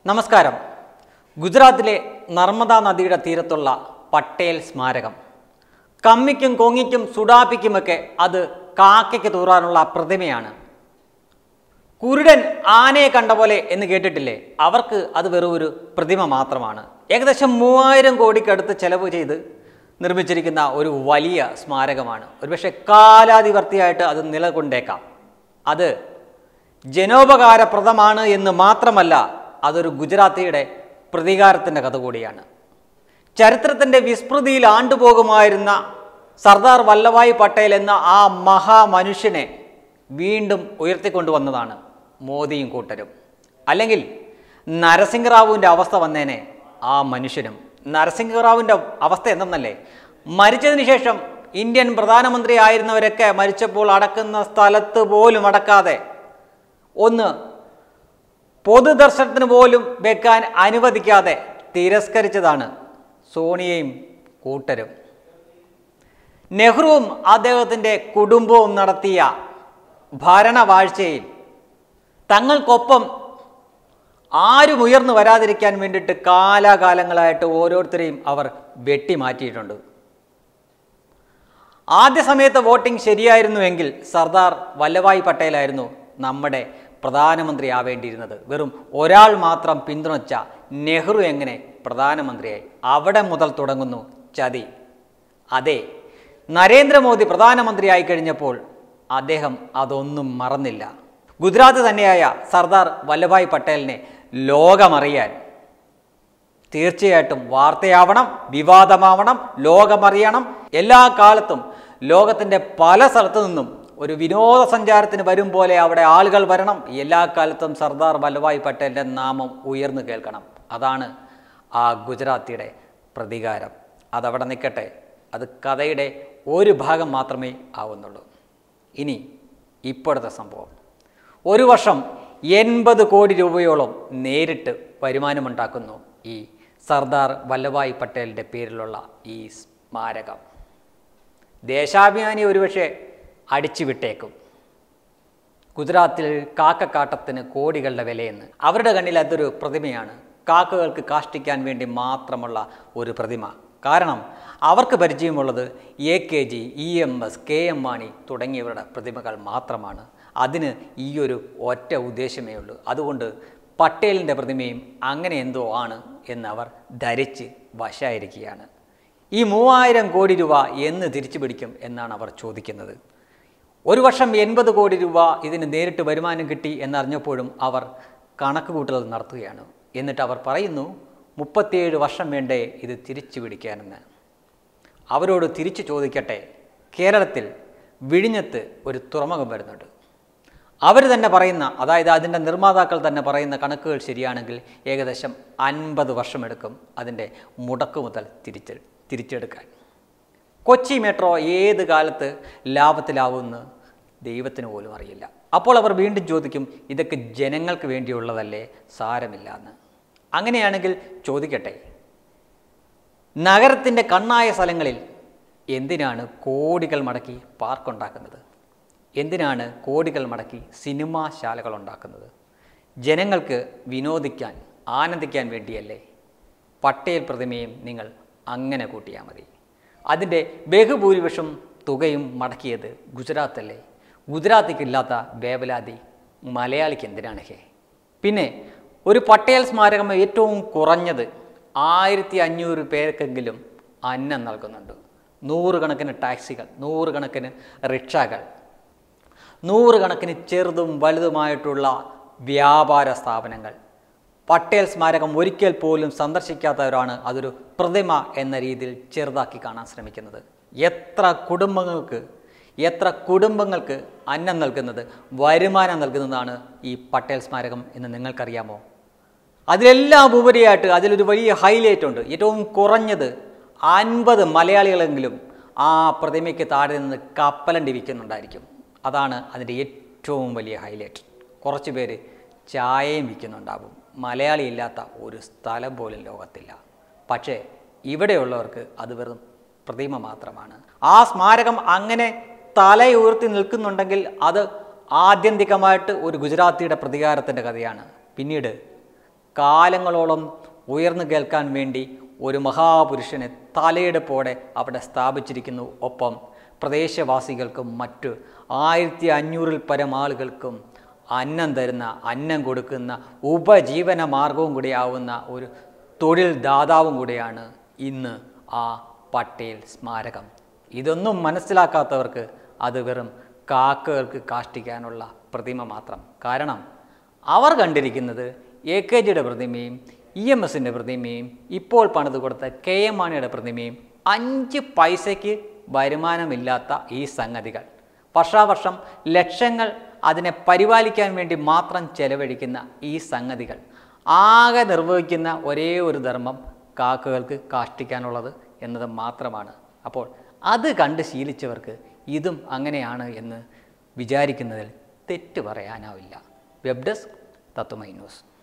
നമസ്കാരം ഗുജറാത്തിലെ നർമ്മദ നദിയുടെ തീരത്തുള്ള പട്ടേൽ സ്മാരകം കമ്മിക്കും കൊങ്ങിക്കും സുഡാപ്പിക്കുമൊക്കെ അത് കാക്കയ്ക്ക് തൂറാനുള്ള പ്രതിമയാണ് കുരുടൻ ആനയെ കണ്ട പോലെ എന്ന് കേട്ടിട്ടില്ലേ അവർക്ക് അത് വെറും ഒരു പ്രതിമ മാത്രമാണ് ഏകദേശം മൂവായിരം കോടിക്കടുത്ത് ചെലവ് ചെയ്ത് നിർമ്മിച്ചിരിക്കുന്ന ഒരു വലിയ സ്മാരകമാണ് ഒരുപക്ഷെ കാലാതിവർത്തിയായിട്ട് അത് നിലകൊണ്ടേക്കാം അത് ജനോപകാരപ്രദമാണ് എന്ന് മാത്രമല്ല അതൊരു ഗുജറാത്തിയുടെ പ്രതികാരത്തിൻ്റെ കഥ കൂടിയാണ് ചരിത്രത്തിൻ്റെ വിസ്മൃതിയിൽ ആണ്ടുപോകുമായിരുന്ന സർദാർ വല്ലഭായ് പട്ടേൽ എന്ന ആ മഹാമനുഷ്യനെ വീണ്ടും ഉയർത്തിക്കൊണ്ടുവന്നതാണ് മോദിയും കൂട്ടരും അല്ലെങ്കിൽ നരസിംഹറാവുവിൻ്റെ അവസ്ഥ വന്നേനെ ആ മനുഷ്യനും നരസിംഹറാവുവിൻ്റെ അവസ്ഥ എന്തെന്നല്ലേ മരിച്ചതിന് ശേഷം ഇന്ത്യൻ പ്രധാനമന്ത്രി ആയിരുന്നവരൊക്കെ മരിച്ചപ്പോൾ അടക്കുന്ന സ്ഥലത്ത് പോലും അടക്കാതെ ഒന്ന് പൊതുദർശനത്തിന് പോലും വെക്കാൻ അനുവദിക്കാതെ തിരസ്കരിച്ചതാണ് സോണിയയും കൂട്ടരും നെഹ്റുവും അദ്ദേഹത്തിൻ്റെ കുടുംബവും നടത്തിയ ഭരണവാഴ്ചയിൽ തങ്ങൾക്കൊപ്പം ആരും ഉയർന്നു വരാതിരിക്കാൻ വേണ്ടിയിട്ട് കാലാകാലങ്ങളായിട്ട് ഓരോരുത്തരെയും അവർ വെട്ടിമാറ്റിയിട്ടുണ്ട് ആദ്യ സമയത്ത് വോട്ടിംഗ് ശരിയായിരുന്നുവെങ്കിൽ സർദാർ വല്ലഭായ് പട്ടേലായിരുന്നു നമ്മുടെ പ്രധാനമന്ത്രി ആവേണ്ടിയിരുന്നത് വെറും ഒരാൾ മാത്രം പിന്തുണച്ച നെഹ്റു എങ്ങനെ പ്രധാനമന്ത്രിയായി അവിടെ മുതൽ തുടങ്ങുന്നു ചതി അതെ നരേന്ദ്രമോദി പ്രധാനമന്ത്രിയായി കഴിഞ്ഞപ്പോൾ അദ്ദേഹം അതൊന്നും മറന്നില്ല ഗുജറാത്ത് തന്നെയായ സർദാർ വല്ലഭായ് പട്ടേലിനെ ലോകമറിയാൻ തീർച്ചയായിട്ടും വാർത്തയാവണം വിവാദമാവണം ലോകമറിയണം എല്ലാ കാലത്തും ലോകത്തിൻ്റെ പല സ്ഥലത്തു നിന്നും ഒരു വിനോദസഞ്ചാരത്തിന് വരും പോലെ അവിടെ ആളുകൾ വരണം എല്ലാ കാലത്തും സർദാർ വല്ലഭായ് പട്ടേലിൻ്റെ നാമം ഉയർന്നു കേൾക്കണം അതാണ് ആ ഗുജറാത്തിയുടെ പ്രതികാരം അതവിടെ നിൽക്കട്ടെ അത് കഥയുടെ ഒരു ഭാഗം മാത്രമേ ആവുന്നുള്ളൂ ഇനി ഇപ്പോഴത്തെ സംഭവം ഒരു വർഷം എൺപത് കോടി രൂപയോളം നേരിട്ട് വരുമാനമുണ്ടാക്കുന്നു ഈ സർദാർ വല്ലഭായ് പട്ടേലിൻ്റെ പേരിലുള്ള ഈ സ്മാരകം ദേശാഭിമാനി ഒരുപക്ഷെ അടിച്ചു വിട്ടേക്കും ഗുജറാത്തിൽ കാക്കക്കാട്ടത്തിന് കോടികളുടെ വിലയെന്ന് അവരുടെ കണ്ണിൽ അതൊരു പ്രതിമയാണ് കാക്കകൾക്ക് കാഷ്ടിക്കാൻ വേണ്ടി മാത്രമുള്ള ഒരു പ്രതിമ കാരണം അവർക്ക് പരിചയമുള്ളത് A K G E M S K M Mani തുടങ്ങിയവരുടെ പ്രതിമകൾ മാത്രമാണ് അതിന് ഈ ഒരു ഒറ്റ ഉദ്ദേശമേ ഉള്ളൂ അതുകൊണ്ട് പട്ടേലിൻ്റെ പ്രതിമയും അങ്ങനെ എന്തോ ആണ് എന്ന് അവർ ധരിച്ച് വശായിരിക്കുകയാണ് ഈ മൂവായിരം കോടി രൂപ എന്ന് തിരിച്ചു പിടിക്കും എന്നാണ് അവർ ചോദിക്കുന്നത് ഒരു വർഷം എൺപത് കോടി രൂപ ഇതിന് നേരിട്ട് വരുമാനം കിട്ടി എന്നറിഞ്ഞപ്പോഴും അവർ കണക്ക് കൂട്ടൽ നടത്തുകയാണ് എന്നിട്ട് അവർ പറയുന്നു മുപ്പത്തിയേഴ് വർഷം വേണ്ടേ ഇത് തിരിച്ചു പിടിക്കാനെന്ന് അവരോട് തിരിച്ചു ചോദിക്കട്ടെ കേരളത്തിൽ വിഴിഞ്ഞത്ത് ഒരു തുറമുഖം വരുന്നുണ്ട് അവർ തന്നെ പറയുന്ന അതായത് അതിൻ്റെ നിർമ്മാതാക്കൾ തന്നെ പറയുന്ന കണക്കുകൾ ശരിയാണെങ്കിൽ ഏകദേശം അൻപത് വർഷമെടുക്കും അതിൻ്റെ മുടക്ക് മുതൽ തിരിച്ച് തിരിച്ചെടുക്കാൻ കൊച്ചി മെട്രോ ഏത് കാലത്ത് ലാഭത്തിലാവുമെന്ന് ദൈവത്തിന് പോലും അറിയില്ല അപ്പോൾ അവർ വീണ്ടും ചോദിക്കും ഇതൊക്കെ ജനങ്ങൾക്ക് വേണ്ടിയുള്ളതല്ലേ സാരമില്ല എന്ന് അങ്ങനെയാണെങ്കിൽ ചോദിക്കട്ടെ നഗരത്തിൻ്റെ കണ്ണായ സ്ഥലങ്ങളിൽ എന്തിനാണ് കോടികൾ മടക്കി പാർക്കുണ്ടാക്കുന്നത് എന്തിനാണ് കോടികൾ മടക്കി സിനിമാശാലകൾ ഉണ്ടാക്കുന്നത് ജനങ്ങൾക്ക് വിനോദിക്കാൻ ആനന്ദിക്കാൻ വേണ്ടിയല്ലേ പട്ടേൽ പ്രതിമയും നിങ്ങൾ അങ്ങനെ കൂട്ടിയാൽ മതി അതിൻ്റെ ബഹുഭൂരിപക്ഷം തുകയും മടക്കിയത് ഗുജറാത്തല്ലേ ഗുജറാത്തിക്കില്ലാത്ത വേവലാതി മലയാളിക്ക് എന്തിനാണ് ഹേ പിന്നെ ഒരു പട്ടേൽ സ്മാരകം ഏറ്റവും കുറഞ്ഞത് ആയിരത്തി അഞ്ഞൂറ് പേർക്കെങ്കിലും അന്നം നൽകുന്നുണ്ട് നൂറുകണക്കിന് ടാക്സികൾ നൂറുകണക്കിന് റിക്ഷകൾ നൂറുകണക്കിന് ചെറുതും വലുതുമായിട്ടുള്ള വ്യാപാര സ്ഥാപനങ്ങൾ പട്ടേൽ സ്മാരകം ഒരിക്കൽ പോലും സന്ദർശിക്കാത്തവരാണ് അതൊരു പ്രതിമ എന്ന രീതിയിൽ ചെറുതാക്കി കാണാൻ ശ്രമിക്കുന്നത് എത്ര കുടുംബങ്ങൾക്ക് എത്ര കുടുംബങ്ങൾക്ക് അന്നം നൽകുന്നത് വരുമാനം നൽകുന്നതാണ് ഈ പട്ടേൽ സ്മാരകം എന്ന് നിങ്ങൾക്കറിയാമോ അതിലെല്ലാം ഉപരിയായിട്ട് അതിലൊരു വലിയ ഹൈലൈറ്റ് ഉണ്ട് ഏറ്റവും കുറഞ്ഞത് അൻപത് മലയാളികളെങ്കിലും ആ പ്രതിമയ്ക്ക് താഴെ നിന്ന് കപ്പലണ്ടി വിൽക്കുന്നുണ്ടായിരിക്കും അതാണ് അതിൻ്റെ ഏറ്റവും വലിയ ഹൈലൈറ്റ് കുറച്ച് പേര് ചായയും വിൽക്കുന്നുണ്ടാവും മലയാളി ഇല്ലാത്ത ഒരു സ്ഥലം പോലും ലോകത്തില്ല പക്ഷേ ഇവിടെയുള്ളവർക്ക് അത് വെറും പ്രതിമ മാത്രമാണ് ആ സ്മാരകം അങ്ങനെ തലയുയർത്തി നിൽക്കുന്നുണ്ടെങ്കിൽ അത് ആത്യന്തികമായിട്ട് ഒരു ഗുജറാത്തിയുടെ പ്രതികാരത്തിൻ്റെ കഥയാണ് പിന്നീട് കാലങ്ങളോളം ഉയർന്നു കേൾക്കാൻ വേണ്ടി ഒരു മഹാപുരുഷനെ തലയെടുപ്പോടെ അവിടെ സ്ഥാപിച്ചിരിക്കുന്നു ഒപ്പം പ്രദേശവാസികൾക്കും മറ്റു ആയിരത്തി അഞ്ഞൂറിൽ പരം ആളുകൾക്കും അന്നം തരുന്ന അന്നം കൊടുക്കുന്ന ഉപജീവന മാർഗവും കൂടിയാവുന്ന ഒരു തൊഴിൽ ദാതാവും കൂടിയാണ് ഇന്ന് ആ പട്ടേൽ സ്മാരകം ഇതൊന്നും മനസ്സിലാക്കാത്തവർക്ക് അത് വെറും കാക്കകൾക്ക് കാഷ്ടിക്കാനുള്ള പ്രതിമ മാത്രം കാരണം അവർ കണ്ടിരിക്കുന്നത് എ കെ ജിയുടെ പ്രതിമയും ഇ എം എസിൻ്റെ പ്രതിമയും ഇപ്പോൾ പണിത് കൊടുത്ത കെ എം മാണിയുടെ പ്രതിമയും അഞ്ച് പൈസയ്ക്ക് വരുമാനമില്ലാത്ത ഈ സംഗതികൾ വർഷാവർഷം ലക്ഷങ്ങൾ അതിനെ പരിപാലിക്കാൻ വേണ്ടി മാത്രം ചെലവഴിക്കുന്ന ഈ സംഗതികൾ ആകെ നിർവഹിക്കുന്ന ഒരേ ഒരു ധർമ്മം കാക്കകൾക്ക് കാഷ്ടിക്കാനുള്ളത് എന്നത് മാത്രമാണ് അപ്പോൾ അത് കണ്ട് ശീലിച്ചവർക്ക് ഇതും അങ്ങനെയാണ് എന്ന് വിചാരിക്കുന്നതിൽ തെറ്റ് പറയാനാവില്ല വെബ് ഡെസ്ക് തത്വമൈ ന്യൂസ്